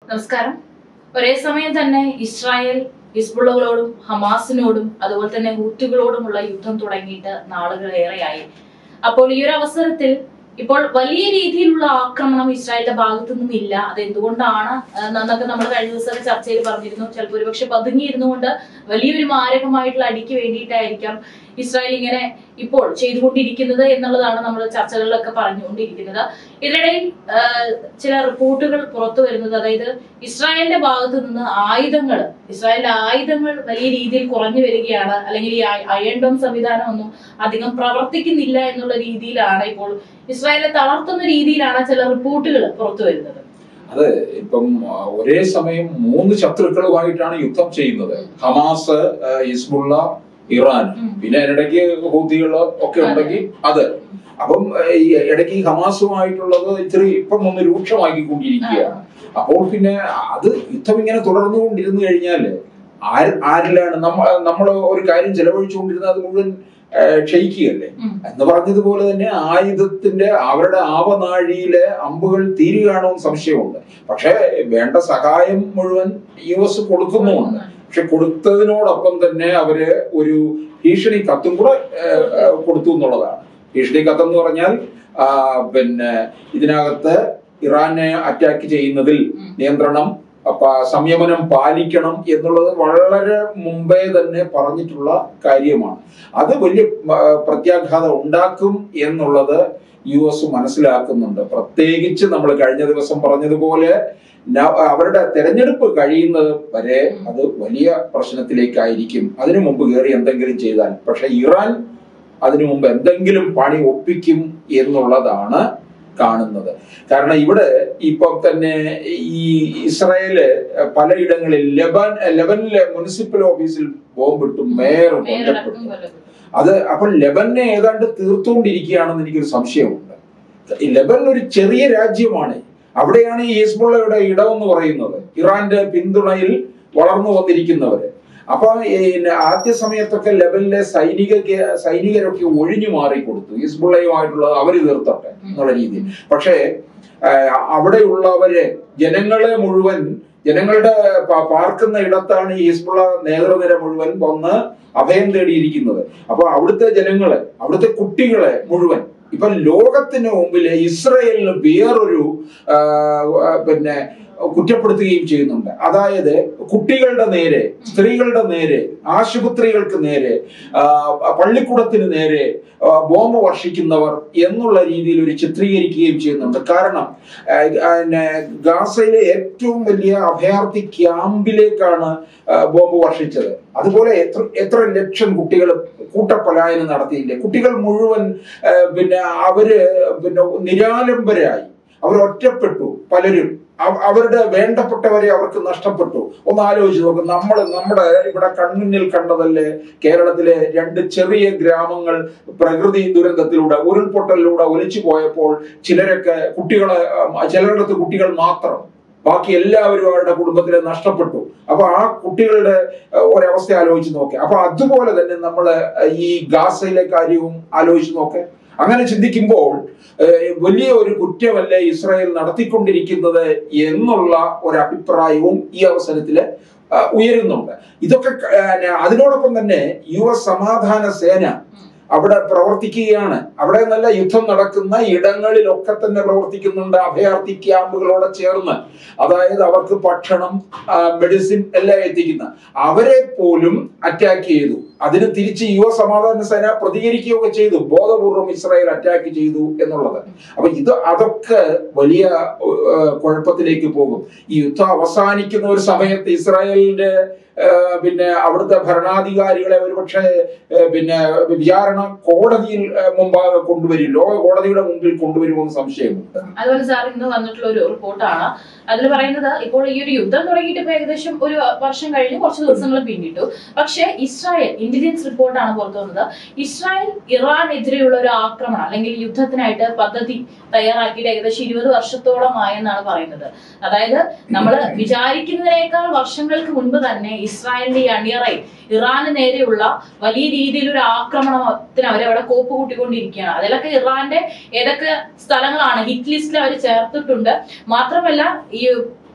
നമസ്കാരം ഒരേ സമയം തന്നെ ഇസ്രായേൽ ഹിസ്ബുള്ളകളോടും ഹമാസിനോടും അതുപോലെ തന്നെ ഹൂറ്റുകളോടുമുള്ള യുദ്ധം തുടങ്ങിയിട്ട് നാളുകളേറെയായി അപ്പോൾ ഈ ഒരു അവസരത്തിൽ ഇപ്പോൾ വലിയ രീതിയിലുള്ള ആക്രമണം ഇസ്രായേലിന്റെ ഭാഗത്തു നിന്നും ഇല്ല അത് എന്തുകൊണ്ടാണ് എന്നൊക്കെ നമ്മൾ കഴിഞ്ഞ ദിവസം ചർച്ചയിൽ പറഞ്ഞിരുന്നു ചിലപ്പോൾ ഒരുപക്ഷെ പതുങ്ങിയിരുന്നുകൊണ്ട് വലിയൊരു മാരകമായിട്ടുള്ള അടിക്ക് വേണ്ടിയിട്ടായിരിക്കാം ഇസ്രായേൽ ഇങ്ങനെ ഇപ്പോൾ ചെയ്തുകൊണ്ടിരിക്കുന്നത് എന്നുള്ളതാണ് നമ്മൾ ചർച്ചകളിലൊക്കെ പറഞ്ഞുകൊണ്ടിരിക്കുന്നത് ഇതിനിടയിൽ ആ, ചില റിപ്പോർട്ടുകൾ പുറത്തു വരുന്നത് അതായത് ഇസ്രായേലിന്റെ ഭാഗത്ത് നിന്ന് ആയുധങ്ങൾ ഇസ്രായേലിന്റെ ആയുധങ്ങൾ വലിയ രീതിയിൽ കുറഞ്ഞു വരികയാണ് അല്ലെങ്കിൽ ഈ അയ- അയൺ ഡോം സംവിധാനം ഒന്നും അധികം പ്രവർത്തിക്കുന്നില്ല എന്നുള്ള രീതിയിലാണ് ഇപ്പോൾ ഇസ്രായേലിനെ തളർത്തുന്ന രീതിയിലാണ് ചില റിപ്പോർട്ടുകൾ പുറത്തു വരുന്നത് അത് ഇപ്പം ആ, ഒരേ സമയം മൂന്ന് ശത്രുക്കളുമായിട്ടാണ് യുദ്ധം ചെയ്യുന്നത് ഹമാസ് ആ, ഹിസ്ബുള്ള ഇറാൻ ഉം. പിന്നെ അതിനിടയ്ക്ക് ഹൂത്തികൾ ഒക്കെ ഉണ്ടെങ്കിൽ അത് അപ്പം ആ, ഈ ഇടയ്ക്ക് ഈ ഹമാസുമായിട്ടുള്ളത് ഇത്തിരി ഇപ്പം ഒന്ന് രൂക്ഷമാക്കിക്കൊണ്ടിരിക്കുകയാണ് അപ്പോൾ പിന്നെ അത് യുദ്ധം ഇങ്ങനെ തുടർന്നുകൊണ്ടിരുന്നു കഴിഞ്ഞാല് ആര് ആരിലാണ് നമ്മ നമ്മൾ ഒരു കാര്യം ചെലവഴിച്ചുകൊണ്ടിരുന്നത് അത് മുഴുവൻ ആ, ക്ഷയിക്കുകയല്ലേ ഉം. എന്ന് പറഞ്ഞതുപോലെ തന്നെ ആയുധത്തിന്റെ അവരുടെ ആവനാഴിയിലെ അമ്പുകൾ തീരുകയാണോ എന്ന് സംശയമുണ്ട് പക്ഷേ വേണ്ട സഹായം മുഴുവൻ യു എസ് കൊടുക്കുന്നുമുണ്ട് പക്ഷെ കൊടുത്തതിനോടൊപ്പം തന്നെ അവര് ഒരു ഭീഷണി കത്തും കൂടെ ഏഹ്, ഏഹ്, കൊടുത്തു എന്നുള്ളതാണ് ഭീഷണി കത്ത് എന്ന് പറഞ്ഞാൽ ആ, പിന്നെ ഇതിനകത്ത് ഇറാനെ അറ്റാക്ക് ചെയ്യുന്നതിൽ ഉം. നിയന്ത്രണം അപ്പ സംയമനം പാലിക്കണം എന്നുള്ളത് വളരെ മുമ്പേ തന്നെ പറഞ്ഞിട്ടുള്ള കാര്യമാണ് അത് വലിയ ആ, പ്രത്യാഘാതം ഉണ്ടാക്കും എന്നുള്ളത് യു എസ് മനസ്സിലാക്കുന്നുണ്ട് പ്രത്യേകിച്ച് നമ്മൾ കഴിഞ്ഞ ദിവസം പറഞ്ഞതുപോലെ ന- അവരുടെ തെരഞ്ഞെടുപ്പ് കഴിയുന്നത് വരെ അത് വലിയ പ്രശ്നത്തിലേക്കായിരിക്കും അതിനു മുമ്പ് കയറി എന്തെങ്കിലും ചെയ്താൽ പക്ഷെ ഇറാൻ അതിനു മുമ്പ് എന്തെങ്കിലും പണി ഒപ്പിക്കും എന്നുള്ളതാണ് കാണുന്നത് കാരണം ഇവിടെ ഇപ്പം തന്നെ ഈ ഇസ്രായേല് പലയിടങ്ങളിൽ ലബൻ ലെബനിലെ മുനിസിപ്പൽ ഓഫീസിൽ ബോംബിട്ടു മേയർ കൊല്ലപ്പെട്ടു പേരടക്കം കൊല്ലപ്പെട്ടു. അത് അപ്പോൾ ലെബനെ ഏതാണ്ട് തീർത്തുകൊണ്ടിരിക്കുകയാണെന്ന് എനിക്കൊരു സംശയമുണ്ട് ഈ ലെബൻ ഒരു ചെറിയ രാജ്യമാണ് അവിടെയാണ് ഈ ഹിസ്ബുള്ളയുടെ ഇടമെന്ന് പറയുന്നത് ഇറാന്റെ പിന്തുണയിൽ വളർന്നു വന്നിരിക്കുന്നവര് അപ്പൊ ഈ ആദ്യ സമയത്തൊക്കെ ലെബനിലെ സൈനിക സൈനികരൊക്കെ ഒഴിഞ്ഞു മാറി കൊടുത്തു ഹിസ്ബുള്ളയുമായിട്ടുള്ളത് അവര് തീർത്തട്ടെ എന്നുള്ള രീതിയിൽ പക്ഷേ ആ, അവിടെയുള്ളവര് ജനങ്ങളെ മുഴുവൻ ജനങ്ങളുടെ പ- പാർക്കുന്ന ഇടത്താണ് ഈ ഹിസ്ബുള്ള നേതൃനിര മുഴുവൻ വന്ന് അഭയം തേടിയിരിക്കുന്നത് അപ്പൊ അവിടുത്തെ ജനങ്ങളെ അവിടുത്തെ കുട്ടികളെ മുഴുവൻ ഇപ്പൊ ലോകത്തിന് മുമ്പിൽ ഇസ്രയേലിന് വേറൊരു ആ, ആ, പിന്നെ കുറ്റപ്പെടുത്തുകയും ചെയ്യുന്നുണ്ട് അതായത് കുട്ടികളുടെ നേരെ സ്ത്രീകളുടെ നേരെ ആശുപത്രികൾക്ക് നേരെ ആ, പള്ളിക്കൂടത്തിന് നേരെ ആ, ബോംബ് വർഷിക്കുന്നവർ എന്നുള്ള രീതിയിൽ ഒരു ചിത്രീകരിക്കുകയും ചെയ്യുന്നുണ്ട് കാരണം ആ, ആ, പിന്നെ ഗാസയിലെ ഏറ്റവും വലിയ അഭയാർത്ഥി ക്യാമ്പിലേക്കാണ് ആ, ബോംബ് വർഷിച്ചത് അതുപോലെ എത്ര എത്ര ലക്ഷം കുട്ടികൾ കൂട്ടപ്പലായനം നടത്തിയില്ലേ കുട്ടികൾ മുഴുവൻ ആ, പിന്നെ അവര് പിന്നെ നിരാലംബരായി അവർ ഒറ്റപ്പെട്ടു പലരും അവ- അവരുടെ വേണ്ടപ്പെട്ടവരെ അവർക്ക് നഷ്ടപ്പെട്ടു ഒന്ന് ആലോചിച്ച് നോക്ക് നമ്മൾ നമ്മുടെ ഇവിടെ കൺമുന്നിൽ കണ്ടതല്ലേ കേരളത്തിലെ രണ്ട് ചെറിയ ഗ്രാമങ്ങൾ പ്രകൃതി ദുരന്തത്തിലൂടെ ഉരുൾപൊട്ടലിലൂടെ ഒലിച്ചു പോയപ്പോൾ ചിലരൊക്കെ കുട്ടികളെ ഉം, ചിലരിടത്ത് കുട്ടികൾ മാത്രം ബാക്കി എല്ലാവരും അവരുടെ കുടുംബത്തിലെ നഷ്ടപ്പെട്ടു അപ്പൊ ആ കുട്ടികളുടെ ഏഹ്, ഒരവസ്ഥ ആലോചിച്ച് നോക്കെ അപ്പൊ അതുപോലെ തന്നെ നമ്മൾ ഈ ഗാസയിലെ കാര്യവും ആലോചിച്ച് നോക്കെ അങ്ങനെ ചിന്തിക്കുമ്പോൾ ഏഹ്, വലിയ ഒരു കുറ്റമല്ല ഇസ്രായേൽ നടത്തിക്കൊണ്ടിരിക്കുന്നത് എന്നുള്ള ഒരു അഭിപ്രായവും ഈ അവസരത്തിൽ ഉയരുന്നുണ്ട് ഇതൊക്കെ ക- ഏഹ്, അതിനോടൊപ്പം തന്നെ യു എസ് സമാധാന സേന അവിടെ പ്രവർത്തിക്കുകയാണ് അവിടെ നല്ല യുദ്ധം നടക്കുന്ന ഇടങ്ങളിലൊക്കെ തന്നെ പ്രവർത്തിക്കുന്നുണ്ട് അഭയാർത്ഥി ക്യാമ്പുകളോടെ ചേർന്ന് അതായത് അവർക്ക് ഭക്ഷണം ആ, മെഡിസിൻ എല്ലാം എത്തിക്കുന്ന അവരെ പോലും അറ്റാക്ക് ചെയ്തു അതിന് തിരിച്ച് യുവ സമാധാന സേന പ്രതികരിക്കുകയൊക്കെ ചെയ്തു ബോധപൂർവം ഇസ്രായേൽ അറ്റാക്ക് ചെയ്തു എന്നുള്ളത് അപ്പൊ ഇത് അതൊക്കെ വലിയ ഏഹ്, കുഴപ്പത്തിലേക്ക് പോകും ഈ യുദ്ധം അവസാനിക്കുന്ന ഒരു സമയത്ത് ഇസ്രായേലിന്റെ ഏഹ്, പിന്നെ അവിടുത്തെ ഭരണാധികാരികളെ ഒരുപക്ഷെ ഏഹ്, പിന്നെ വിചാരണ കോടതിയിൽ ഏഹ്, മുമ്പാകെ കൊണ്ടുവരും ലോക കോടതിയുടെ മുമ്പിൽ കൊണ്ടുവരുമെന്ന് സംശയമുണ്ട് അതുപോലെ സാർ ഇന്ന് വന്നിട്ടുള്ള ഒരു റിപ്പോർട്ടാണ് അതിൽ പറയുന്നത് ഇപ്പോൾ ഈ ഒരു യുദ്ധം തുടങ്ങിയിട്ട് ഇപ്പൊ ഏകദേശം ഒരു വർഷം കഴിഞ്ഞ് കുറച്ച് ദിവസങ്ങൾ പിന്നിട്ടു പക്ഷേ ഇസ്രായേൽ ഇന്റലിജൻസ് റിപ്പോർട്ടാണ് പുറത്തു വന്നത് ഇസ്രായേൽ ഇറാനെതിരെയുള്ള ഒരു ആക്രമണം അല്ലെങ്കിൽ യുദ്ധത്തിനായിട്ട് പദ്ധതി തയ്യാറാക്കിയിട്ട് ഏകദേശം ഇരുപത് വർഷത്തോളമായെന്നാണ് പറയുന്നത് അതായത് നമ്മൾ വിചാരിക്കുന്നതിനേക്കാൾ വർഷങ്ങൾക്ക് മുൻപ് തന്നെ ഇസ്രായേലിന്റെ ഈ അണിയറയിൽ ഇറാന് നേരെയുള്ള വലിയ രീതിയിൽ ഒരു ആക്രമണത്തിന് അവരവിടെ കോപ്പ് കൂട്ടിക്കൊണ്ടിരിക്കുകയാണ് അതിലൊക്കെ ഇറാന്റെ ഏതൊക്കെ സ്ഥലങ്ങളാണ് ഹിറ്റ് ലിസ്റ്റിൽ അവർ ചേർത്തിട്ടുണ്ട് മാത്രമല്ല ഈ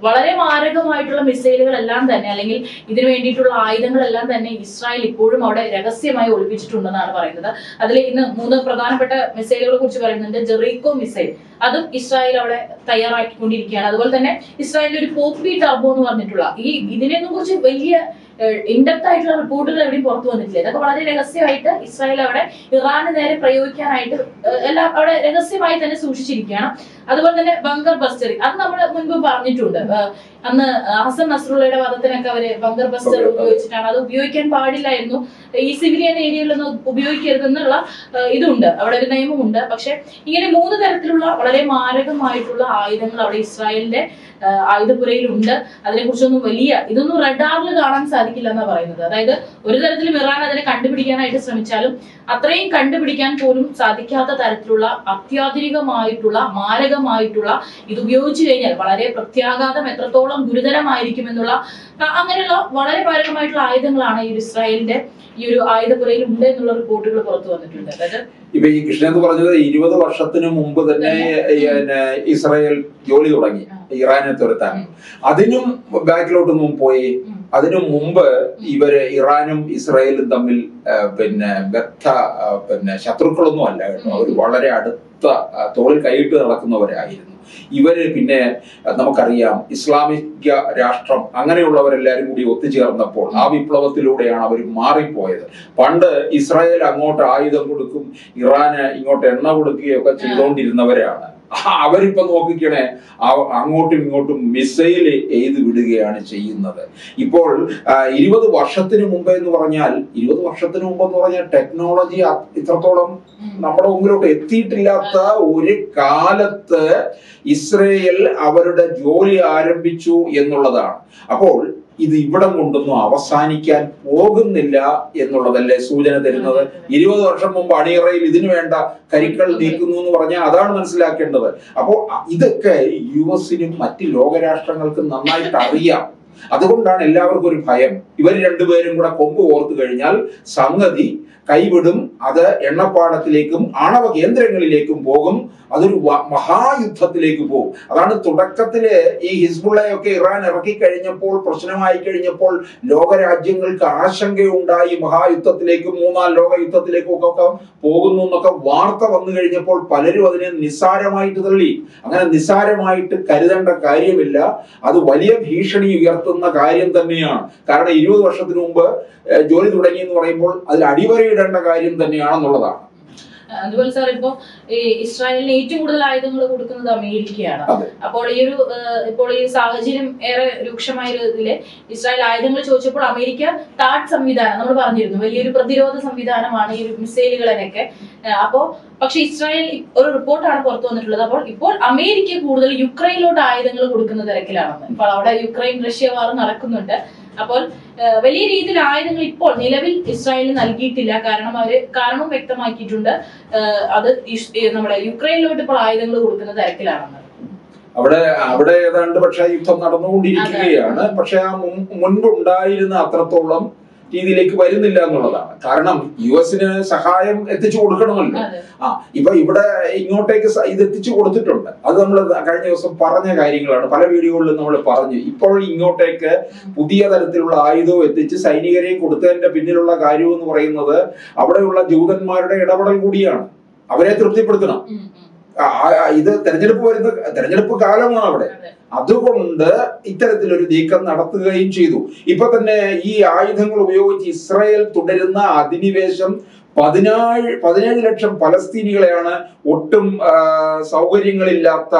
വളരെ മാരകമായിട്ടുള്ള മിസൈലുകളെല്ലാം തന്നെ അല്ലെങ്കിൽ ഇതിനു വേണ്ടിയിട്ടുള്ള ആയുധങ്ങളെല്ലാം തന്നെ ഇസ്രായേൽ ഇപ്പോഴും അവിടെ രഹസ്യമായി ഒളിപ്പിച്ചിട്ടുണ്ടെന്നാണ് പറയുന്നത് അതിൽ ഇന്ന് മൂന്ന് പ്രധാനപ്പെട്ട മിസൈലുകളെ കുറിച്ച് പറയുന്നുണ്ട് ജെറീക്കോ മിസൈൽ അതും ഇസ്രായേൽ അവിടെ തയ്യാറാക്കിക്കൊണ്ടിരിക്കുകയാണ് അതുപോലെ തന്നെ ഇസ്രായേലിൽ ഒരു പോപ്പി ടർബോ എന്ന് പറഞ്ഞിട്ടുള്ള ഈ ഇതിനെയൊന്നും കുറിച്ച് വലിയ ഇൻഡെപ്ത് ആയിട്ടുള്ള റിപ്പോർട്ടുകൾ എവിടെയും പുറത്തു വന്നിട്ടില്ല ഇതൊക്കെ വളരെ രഹസ്യമായിട്ട് ഇസ്രായേൽ അവിടെ ഇറാന് നേരെ പ്രയോഗിക്കാനായിട്ട് ഏഹ്, എല്ലാം അവിടെ രഹസ്യമായി തന്നെ സൂക്ഷിച്ചിരിക്കുകയാണ് അതുപോലെ തന്നെ ബങ്കർ ബസ്റ്ററിംഗ് അത് നമ്മൾ മുൻപ് പറഞ്ഞിട്ടുണ്ട് ഏഹ്, അന്ന് ഹസൻ നസ്രുള്ളയുടെ വധത്തിനൊക്കെ അവര് ബങ്കർ ബസ്റ്റർ Okay. ഉപയോഗിച്ചിട്ടാണ് അത് ഉപയോഗിക്കാൻ പാടില്ലായിരുന്നു ഈ സിവിലിയൻ ഏരിയയിലൊന്നും ഉപയോഗിക്കരുതെന്നുള്ള ഏഹ്, ഇതുണ്ട് അവിടെ ഒരു നിയമമുണ്ട് പക്ഷെ ഇങ്ങനെ മൂന്ന് തരത്തിലുള്ള വളരെ മാരകമായിട്ടുള്ള ആയുധങ്ങൾ അവിടെ ഇസ്രായേലിന്റെ ഏഹ്, ആയുധപ്പുരയിലുണ്ട് അതിനെക്കുറിച്ചൊന്നും വലിയ ഇതൊന്നും റഡാറിൽ കാണാൻ സാധിക്കില്ല എന്നാ പറയുന്നത് അതായത് ഒരു തരത്തിലും ഇറാൻ അതിനെ കണ്ടുപിടിക്കാനായിട്ട് ശ്രമിച്ചാലും അത്രയും കണ്ടുപിടിക്കാൻ പോലും സാധിക്കാത്ത തരത്തിലുള്ള അത്യാധുനികമായിട്ടുള്ള മാരകമായിട്ടുള്ള ഇത് ഉപയോഗിച്ചു കഴിഞ്ഞാൽ വളരെ പ്രത്യാഘാതം എത്രത്തോളം ഗുരുതരമായിരിക്കും എന്നുള്ള അ- അങ്ങനെയുള്ള വളരെ മാരകമായിട്ടുള്ള ആയുധങ്ങളാണ് ഈ ഒരു ഇസ്രായേലിന്റെ ഈ ഒരു ആയുധപ്പുരയിൽ ഉണ്ട് എന്നുള്ള റിപ്പോർട്ടുകൾ പുറത്തു വന്നിട്ടുണ്ട് അതായത് ഇപ്പൊ ഈ കൃഷ്ണൻ എന്ന് പറഞ്ഞത് ഇരുപത് വർഷത്തിന് മുമ്പ് തന്നെ ഈ, പിന്നെ, ഇസ്രായേൽ ജോലി തുടങ്ങി ഇറാനെ തുരത്താൻ ഉം. അതിനും ബാക്കിലോട്ടൊന്നും പോയി ഉം. അതിനു മുമ്പ് ഇവര് ഇറാനും ഇസ്രായേലും തമ്മിൽ ആ, പിന്നെ ബദ്ധ ആ, പിന്നെ ശത്രുക്കളൊന്നും അല്ല കേട്ടോ അവർ വളരെ അടുത്ത ആ, തോളിൽ കൈയിട്ട് നടക്കുന്നവരായിരുന്നു ഇവര് പിന്നെ ആ, നമുക്കറിയാം ഇസ്ലാമിക രാഷ്ട്രം അങ്ങനെയുള്ളവരെല്ലാരും കൂടി ഒത്തുചേർന്നപ്പോൾ ആ വിപ്ലവത്തിലൂടെയാണ് അവർ മാറിപ്പോയത് പണ്ട് ഇസ്രായേൽ അങ്ങോട്ട് ആയുധം കൊടുക്കും ഇറാന് ഇങ്ങോട്ട് എണ്ണ കൊടുക്കുകയൊക്കെ ചെയ്തുകൊണ്ടിരുന്നവരാണ് ആ, അവരിപ്പോ നോക്കിക്കണേ ആ- അങ്ങോട്ടും ഇങ്ങോട്ടും മിസൈൽ എയ്ത് വിടുകയാണ് ചെയ്യുന്നത് ഇപ്പോൾ ആ, ഇരുപത് വർഷത്തിന് മുമ്പ് എന്ന് പറഞ്ഞാൽ ഇരുപത് വർഷത്തിന് മുമ്പ് എന്ന് പറഞ്ഞാൽ ടെക്നോളജി അ- ഇത്രത്തോളം ഉം. നമ്മുടെ മുമ്പിലോട്ട് എത്തിയിട്ടില്ലാത്ത ഒരു കാലത്ത് ഇസ്രയേൽ അവരുടെ ജോലി ആരംഭിച്ചു എന്നുള്ളതാണ് അപ്പോൾ ഇത് ഇവിടം കൊണ്ടൊന്നും അവസാനിക്കാൻ പോകുന്നില്ല എന്നുള്ളതല്ലേ സൂചന തരുന്നത് ഇരുപത് വർഷം മുമ്പ് അണിയറയിൽ ഇതിനു വേണ്ട കരിക്കൾ നീക്കുന്നു എന്ന് പറഞ്ഞാൽ അതാണ് മനസ്സിലാക്കേണ്ടത് അപ്പോൾ അ- ഇതൊക്കെ യു എസിനും മറ്റ് ലോകരാഷ്ട്രങ്ങൾക്കും നന്നായിട്ട് അറിയാം അതുകൊണ്ടാണ് എല്ലാവർക്കും ഒരു ഭയം ഇവർ രണ്ടുപേരും കൂടെ കൊമ്പ് ഓർത്തു കഴിഞ്ഞാൽ സംഗതി കൈവിടും അത് എണ്ണപ്പാടത്തിലേക്കും ആണവ കേന്ദ്രങ്ങളിലേക്കും പോകും അതൊരു വ- മഹായുദ്ധത്തിലേക്ക് പോകും അതാണ് തുടക്കത്തില് ഈ ഹിസ്ബുള്ളയൊക്കെ ഇറാൻ ഇറക്കി കഴിഞ്ഞപ്പോൾ പ്രശ്നമായി കഴിഞ്ഞപ്പോൾ ലോകരാജ്യങ്ങൾക്ക് ആശങ്കയുണ്ടായി മഹായുദ്ധത്തിലേക്കും മൂന്നാം ലോക യുദ്ധത്തിലേക്കും ഒക്കെ ഒക്കെ പോകുന്നു എന്നൊക്കെ വാർത്ത വന്നു കഴിഞ്ഞപ്പോൾ പലരും അതിനെ നിസ്സാരമായിട്ട് തള്ളി അങ്ങനെ നിസ്സാരമായിട്ട് കരുതേണ്ട കാര്യമില്ല അത് വലിയ ഭീഷണി ഉയർത്തുന്ന കാര്യം തന്നെയാണ് കാരണം ഇരുപത് വർഷത്തിന് മുമ്പ് ഏഹ്, ജോലി തുടങ്ങി എന്ന് പറയുമ്പോൾ അതിൽ അടിവരയിടേണ്ട കാര്യം തന്നെയാണെന്നുള്ളതാണ് അതുപോലെ സാർ ഇപ്പോ ഈ ഇസ്രായേലിന് ഏറ്റവും കൂടുതൽ ആയുധങ്ങൾ കൊടുക്കുന്നത് അമേരിക്കയാണ് അതെ. അപ്പോൾ ഈ ഒരു ഏഹ്, ഇപ്പോൾ ഈ സാഹചര്യം ഏറെ രൂക്ഷമായ ഒരു ഇതില് ഇസ്രായേൽ ആയുധങ്ങൾ ചോദിച്ചപ്പോൾ അമേരിക്ക ടാഡ് സംവിധാനം നമ്മൾ പറഞ്ഞിരുന്നു വലിയൊരു പ്രതിരോധ സംവിധാനമാണ് ഈ ഒരു മിസൈലുകളെയൊക്കെ ഏഹ്, അപ്പോ പക്ഷെ ഇസ്രായേൽ ഇ- ഒരു റിപ്പോർട്ടാണ് പുറത്തു വന്നിട്ടുള്ളത് അപ്പോൾ ഇപ്പോൾ അമേരിക്ക കൂടുതൽ യുക്രൈനിലോട്ട് ആയുധങ്ങൾ കൊടുക്കുന്ന തിരക്കിലാണെന്ന് ഇപ്പോൾ അവിടെ യുക്രൈൻ റഷ്യ വാർ നടക്കുന്നുണ്ട് അപ്പോൾ ഏഹ്, വലിയ രീതിയിൽ ആയുധങ്ങൾ ഇപ്പോൾ നിലവിൽ ഇസ്രായേലിന് നൽകിയിട്ടില്ല കാരണം അവര് കാരണം വ്യക്തമാക്കിയിട്ടുണ്ട് ഏഹ്, അത് ഇഷ്- ഏഹ്, നമ്മുടെ യുക്രൈനിലോട്ട് ഇപ്പോൾ ആയുധങ്ങൾ കൊടുക്കുന്ന തിരക്കിലാണെന്ന് അവിടെ അവിടെ ഏതാണ്ട് പക്ഷെ യുദ്ധം നടന്നുകൊണ്ടിരിക്കുകയാണ് പക്ഷെ ആ മുൻ- മുൻപ് ഉണ്ടായിരുന്ന അത്രത്തോളം രീതിയിലേക്ക് വരുന്നില്ല എന്നുള്ളതാണ് കാരണം യു എസിന് സഹായം എത്തിച്ചു കൊടുക്കണമല്ലോ അതെ ആ ഇപ്പൊ ഇവിടെ ഇങ്ങോട്ടേക്ക് സ- ഇത് എത്തിച്ചു കൊടുത്തിട്ടുണ്ട് അത് നമ്മൾ കഴിഞ്ഞ ദിവസം പറഞ്ഞ കാര്യങ്ങളാണ് പല വീഡിയോകളിലും നമ്മൾ പറഞ്ഞു ഇപ്പോൾ ഇങ്ങോട്ടേക്ക് പുതിയ തരത്തിലുള്ള ആയുധവും എത്തിച്ച് സൈനികരെയും കൊടുത്തതിന്റെ പിന്നിലുള്ള കാര്യം എന്ന് പറയുന്നത് അവിടെയുള്ള ജൂതന്മാരുടെ ഇടപെടൽ കൂടിയാണ് അവരെ തൃപ്തിപ്പെടുത്തണം ഉം, ഉം. ആ, ആ, ഇത് തെരഞ്ഞെടുപ്പ് വരുന്ന തെരഞ്ഞെടുപ്പ് കാലമാണ് അവിടെ അതെ അതുകൊണ്ട് ഇത്തരത്തിലൊരു നീക്കം നടത്തുകയും ചെയ്തു ഇപ്പൊ തന്നെ ഈ ആയുധങ്ങൾ ഉപയോഗിച്ച് ഇസ്രായേൽ തുടരുന്ന അധിനിവേശം പതിനാഴ് പതിനേഴ് ലക്ഷം പലസ്തീനികളെയാണ് ഒട്ടും ആ, സൗകര്യങ്ങളില്ലാത്ത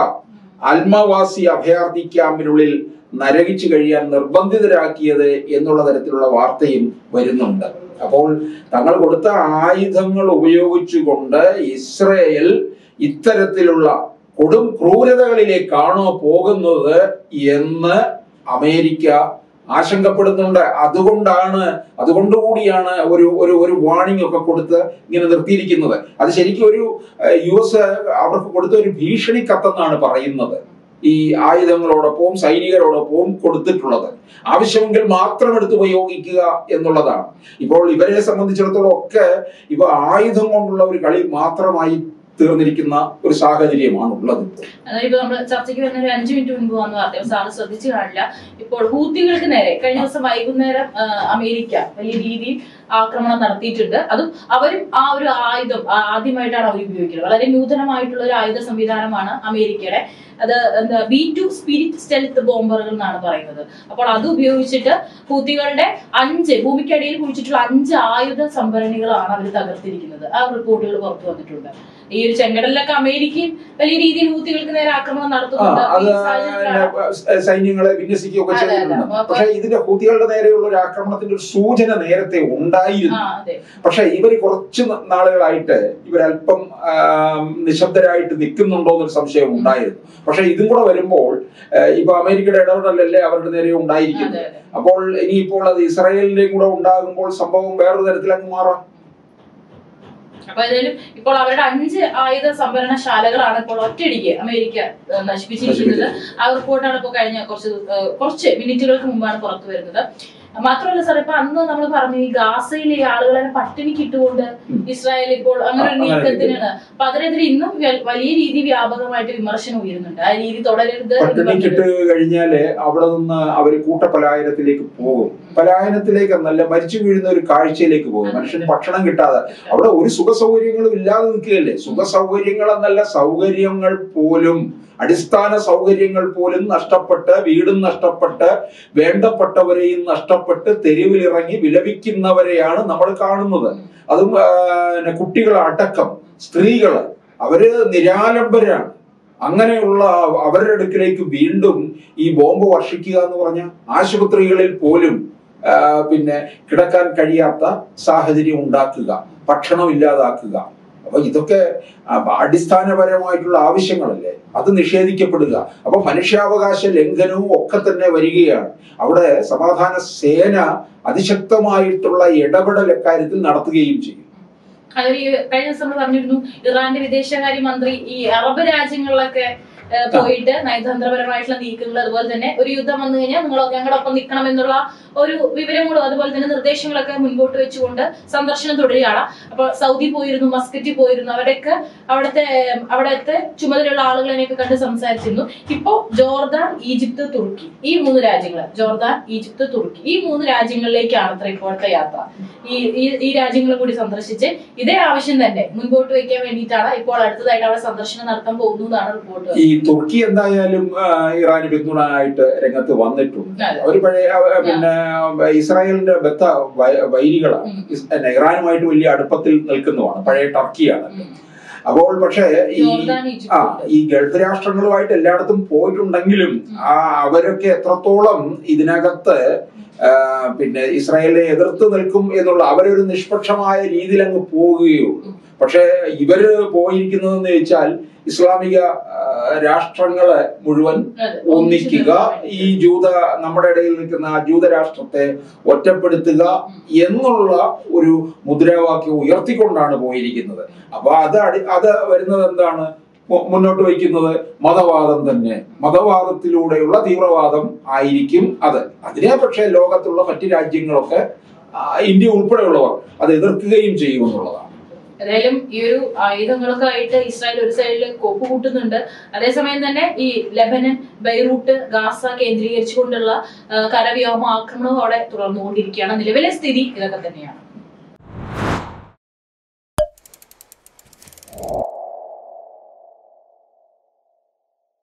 അൽമവാസി അഭയാർത്ഥി ക്യാമ്പിനുള്ളിൽ നരകിച്ചു കഴിയാൻ നിർബന്ധിതരാക്കിയത് എന്നുള്ള തരത്തിലുള്ള വാർത്തയും വരുന്നുണ്ട് അപ്പോൾ തങ്ങൾ കൊടുത്ത ആയുധങ്ങൾ ഉപയോഗിച്ചുകൊണ്ട് ഇസ്രയേൽ ഇത്തരത്തിലുള്ള കൊടും ക്രൂരതകളിലേക്കാണോ പോകുന്നത് എന്ന് അമേരിക്ക ആശങ്കപ്പെടുന്നുണ്ട് അതുകൊണ്ടാണ് അതുകൊണ്ടുകൂടിയാണ് ഒരു ഒരു ഒരു വാണിംഗ് ഒക്കെ കൊടുത്ത് ഇങ്ങനെ നിർത്തിയിരിക്കുന്നത് അത് ശരിക്കും ഒരു ഏഹ്, യു എസ് അവർക്ക് കൊടുത്ത ഒരു ഭീഷണി കത്തെന്നാണ് പറയുന്നത് ഈ ആയുധങ്ങളോടൊപ്പവും സൈനികരോടൊപ്പവും കൊടുത്തിട്ടുള്ളത് ആവശ്യമെങ്കിൽ മാത്രം എടുത്ത് ഉപയോഗിക്കുക എന്നുള്ളതാണ് ഇപ്പോൾ ഇവരെ സംബന്ധിച്ചിടത്തോളം ഒക്കെ ഇവ ആയുധം കൊണ്ടുള്ള ഒരു കളി മാത്രമായി തീർന്നിരിക്കുന്ന ഒരു സാഹചര്യമാണ് ഉള്ളത് ഇപ്പോൾ. അതായത് ഇപ്പൊ നമ്മൾ ചർച്ചയ്ക്ക് വരുന്ന ഒരു അഞ്ചു മിനിറ്റ് മുൻപ് വന്ന വാർത്ത സാറ് ശ്രദ്ധിച്ചു കാണില്ല ഇപ്പോൾ ഹൂത്തികൾക്ക് നേരെ കഴിഞ്ഞ ദിവസം വൈകുന്നേരം ആ, അമേരിക്ക വലിയ രീതിയിൽ ആക്രമണം നടത്തിയിട്ടുണ്ട് അതും അവരും ആ ഒരു ആയുധം ആ, ആദ്യമായിട്ടാണ് അവർ ഉപയോഗിക്കുന്നത് വളരെ നൂതനമായിട്ടുള്ള ഒരു ആയുധ സംവിധാനമാണ് അമേരിക്കയുടെ അത് എന്താ ബി ടു സ്പിരിറ്റ് സ്റ്റെൽത്ത് ബോംബറുകൾ എന്നാണ് പറയുന്നത് അപ്പോൾ അത് ഉപയോഗിച്ചിട്ട് ഹൂത്തികളുടെ അഞ്ച് ഭൂമിക്കടിയിൽ കുഴിച്ചിട്ടുള്ള അഞ്ച് ആയുധ സംഭരണികളാണ് അവർ തകർത്തിരിക്കുന്നത് ആ റിപ്പോർട്ടുകൾ പുറത്തു വന്നിട്ടുണ്ട് ഈ ഒരു ചെങ്കടലിലൊക്കെ അമേരിക്കയും വലിയ രീതിയിൽ ഹൂത്തികൾക്ക് നേരെ ആക്രമണം ആ, നടത്തുന്നുണ്ട് അത് ഈ സാഹചര്യത്തിലാണ് സ- സൈന്യങ്ങളെ വിന്യസിക്കുകയൊക്കെ അതെ, അതെ. ചെയ്തിട്ടുണ്ട് അപ്പൊ- പക്ഷെ ഇതിന്റെ ഹൂതികളുടെ നേരെയുള്ള ഒരു ആക്രമണത്തിന്റെ ഒരു സൂചന നേരത്തെ ആ ഉണ്ടായിരുന്നു അതെ പക്ഷെ ഇവർ കുറച്ച് ന- നാളുകളായിട്ട് ഇവരല്പം ആം, നിശബ്ദരായിട്ട് നിൽക്കുന്നുണ്ടോ എന്നൊരു സംശയം ഉണ്ടായിരുന്നു പക്ഷെ ഇതും കൂടെ വരുമ്പോൾ ആ, ഇപ്പൊ അമേരിക്കയുടെ ഇടപെടലല്ലേ അവരുടെ നേരെ ഉണ്ടായിരിക്കുന്നത് അതെ, അതെ. അപ്പോൾ ഇനിയിപ്പോൾ അത് ഇസ്രായേലിന്റെയും കൂടെ ഉണ്ടാകുമ്പോൾ സംഭവം വേറൊരു തരത്തിലങ്ങ് മാറാം അപ്പൊ ഏതായാലും ഇപ്പോൾ അവരുടെ അഞ്ച് ആയുധ സംഭരണശാലകളാണ് ഇപ്പോൾ ഒറ്റയടിക്ക് അമേരിക്ക ഏഹ്, നശിപ്പിച്ചിരിക്കുന്നത് ആ റിപ്പോർട്ടാണ് ഇപ്പോൾ കഴിഞ്ഞ കുറച്ച് ദിവ- ഏഹ്, കുറച്ച് മിനിറ്റുകൾക്ക് മുമ്പാണ് പുറത്തു വരുന്നത് മാത്രമല്ല സാർ ഇപ്പൊ അന്ന് നമ്മൾ പറഞ്ഞു ഈ ഗാസയിലെ ഈ ആളുകളെ പട്ടിണിക്ക് ഇട്ടുകൊണ്ട് ഉം. ഇസ്രായേൽ ഇപ്പോൾ അങ്ങനെ ഒരു ആ, അങ്ങനെ നീക്കത്തിനാണ് അപ്പൊ അതിനെതിരെ ഇന്നും വ- വലിയ രീതി വ്യാപകമായിട്ട് വിമർശനം ഉയരുന്നുണ്ട് ആ രീതി തുടരരുത് എന്ന് പട്ടിണിക്കിട്ട് പറഞ്ഞത്. കഴിഞ്ഞാല് അവിടെ നിന്ന് അവർ കൂട്ടപലായനത്തിലേക്ക് പോകും പലായനത്തിലേക്ക് എന്നല്ല മരിച്ചു വീഴുന്ന ഒരു കാഴ്ചയിലേക്ക് പോകും മനുഷ്യൻ ഭക്ഷണം കിട്ടാതെ അവിടെ ഒരു സുഖ സൗകര്യങ്ങളും ഇല്ലാതെ നിൽക്കുകയല്ലേ സുഖ സൗകര്യങ്ങൾ എന്നല്ല സൗകര്യങ്ങൾ പോലും അടിസ്ഥാന സൗകര്യങ്ങൾ പോലും നഷ്ടപ്പെട്ട് വീടും നഷ്ടപ്പെട്ട് വേണ്ടപ്പെട്ടവരെയും നഷ്ടപ്പെട്ട് തെരുവിലിറങ്ങി വിലപിക്കുന്നവരെയാണ് നമ്മൾ കാണുന്നത് അതും ആ, പിന്നെ കുട്ടികളടക്കം സ്ത്രീകള് അവര് നിരാലംബരാണ് അങ്ങനെയുള്ള അവരുടെ അടുക്കിലേക്ക് വീണ്ടും ഈ ബോംബ് വർഷിക്കുക എന്ന് പറഞ്ഞ ആശുപത്രികളിൽ പോലും ആ, പിന്നെ കിടക്കാൻ കഴിയാത്ത സാഹചര്യം ഉണ്ടാക്കുക ഭക്ഷണം ഇല്ലാതാക്കുക അപ്പൊ ഇതൊക്കെ ആ, അടിസ്ഥാനപരമായിട്ടുള്ള ആവശ്യങ്ങളല്ലേ അത് നിഷേധിക്കപ്പെടുക അപ്പൊ മനുഷ്യാവകാശ ലംഘനവും ഒക്കെ തന്നെ വരികയാണ് അവിടെ സമാധാന സേന അതിശക്തമായിട്ടുള്ള ഇടപെടൽ എക്കാര്യത്തിൽ നടത്തുകയും ചെയ്യും അതിൽ ഈ കഴിഞ്ഞ ദിവസം നമ്മൾ പറഞ്ഞിരുന്നു ഇറാന്റെ വിദേശകാര്യ മന്ത്രി ഈ അറബ് രാജ്യങ്ങളിലൊക്കെ ഏഹ്, പോയിട്ട് നയതന്ത്രപരമായിട്ടുള്ള നീക്കങ്ങൾ അതുപോലെ തന്നെ ഒരു യുദ്ധം വന്നു കഴിഞ്ഞാൽ നിങ്ങൾ ഞങ്ങളൊപ്പം നിൽക്കണം എന്നുള്ള ഒരു വിവരങ്ങളും അതുപോലെ തന്നെ നിർദ്ദേശങ്ങളൊക്കെ മുൻപോട്ട് വെച്ചുകൊണ്ട് സന്ദർശനം തുടരുകയാണ് അപ്പോൾ സൗദി പോയിരുന്നു മസ്കറ്റിൽ പോയിരുന്നു അവിടെയൊക്കെ അവിടുത്തെ ഏഹ്, അവിടുത്തെ ചുമതലയുള്ള ആളുകളെയൊക്കെ കണ്ട് സംസാരിച്ചിരുന്നു ഇപ്പോ ജോർദാൻ ഈജിപ്ത് തുർക്കി ഈ മൂന്ന് രാജ്യങ്ങൾ ജോർദാൻ ഈജിപ്ത് തുർക്കി ഈ മൂന്ന് രാജ്യങ്ങളിലേക്കാണ് അത്ര ഇപ്പോഴത്തെ യാത്ര ഈ ഈ- ഈ രാജ്യങ്ങളും കൂടി സന്ദർശിച്ച് ഇതേ ആവശ്യം തന്നെ മുൻപോട്ട് വയ്ക്കാൻ വേണ്ടിയിട്ടാണ് ഇപ്പോൾ അടുത്തതായിട്ട് അവിടെ സന്ദർശനം നടത്താൻ പോകുന്നു എന്നാണ് റിപ്പോർട്ട് ഈ തുർക്കി എന്തായാലും ആ, ഇറാന് പിന്തുണയായിട്ട് രംഗത്ത് വന്നിട്ടുണ്ട് അതെ. അവർ പഴയ ആ, പിന്നെ ഇസ്രായേലിന്റെ ബത്ത വൈ- വൈരികളാണ് ഉം. ഇസ്- പിന്നെ ഇറാനുമായിട്ട് വലിയ അടുപ്പത്തിൽ നിൽക്കുന്നതാണ് പഴയ ടർക്കിയാണ് ഉം. അപ്പോൾ പക്ഷേ ഈ ജോർദാൻ ആ ഈജിപ്ത് ഈ ഗൾഫ് രാഷ്ട്രങ്ങളുമായിട്ട് എല്ലായിടത്തും പോയിട്ടുണ്ടെങ്കിലും ആ അവരൊക്കെ എത്രത്തോളം ഇതിനകത്ത് ആ, പിന്നെ ഇസ്രായേലിനെ എതിർത്ത് നിൽക്കും എന്നുള്ള അവരൊരു നിഷ്പക്ഷമായ രീതിയിൽ അങ്ങ് പോവുകയുള്ളൂ പക്ഷേ ഇവര് പോയിരിക്കുന്നതെന്ന് വെച്ചാൽ ഇസ്ലാമിക ആ, രാഷ്ട്രങ്ങളെ മുഴുവൻ അതെ. ഒന്നിക്കുക ഈ ജൂത നമ്മുടെ ഇടയിൽ നിൽക്കുന്ന ആ ജൂതരാഷ്ട്രത്തെ ഒറ്റപ്പെടുത്തുക എന്നുള്ള ഒരു മുദ്രാവാക്യം ഉയർത്തിക്കൊണ്ടാണ് പോയിരിക്കുന്നത് അപ്പൊ അത് അടി അത് വരുന്നത് എന്താണ് മു- മുന്നോട്ട് വയ്ക്കുന്നത് മതവാദം തന്നെ മതവാദത്തിലൂടെയുള്ള തീവ്രവാദം ആയിരിക്കും അത് അതിനെ പക്ഷേ ലോകത്തുള്ള മറ്റ് രാജ്യങ്ങളൊക്കെ ആ, ഇന്ത്യ ഉൾപ്പെടെയുള്ളവർ അത് എതിർക്കുകയും ചെയ്യുമെന്നുള്ളതാണ് ഏതായാലും ഈ ഒരു ആയുധങ്ങളൊക്കെ ആയിട്ട് ഇസ്രായേൽ ഒരു സൈഡിൽ കോപ്പ് കൂട്ടുന്നുണ്ട് അതേസമയം തന്നെ ഈ ലെബനൻ ബൈറൂട്ട് ഗാസ കേന്ദ്രീകരിച്ചുകൊണ്ടുള്ള ആ, കരവ്യോമ ആക്രമണവും അവിടെ തുടർന്നുകൊണ്ടിരിക്കുകയാണ് നിലവിലെ സ്ഥിതി ഇതൊക്കെ തന്നെയാണ്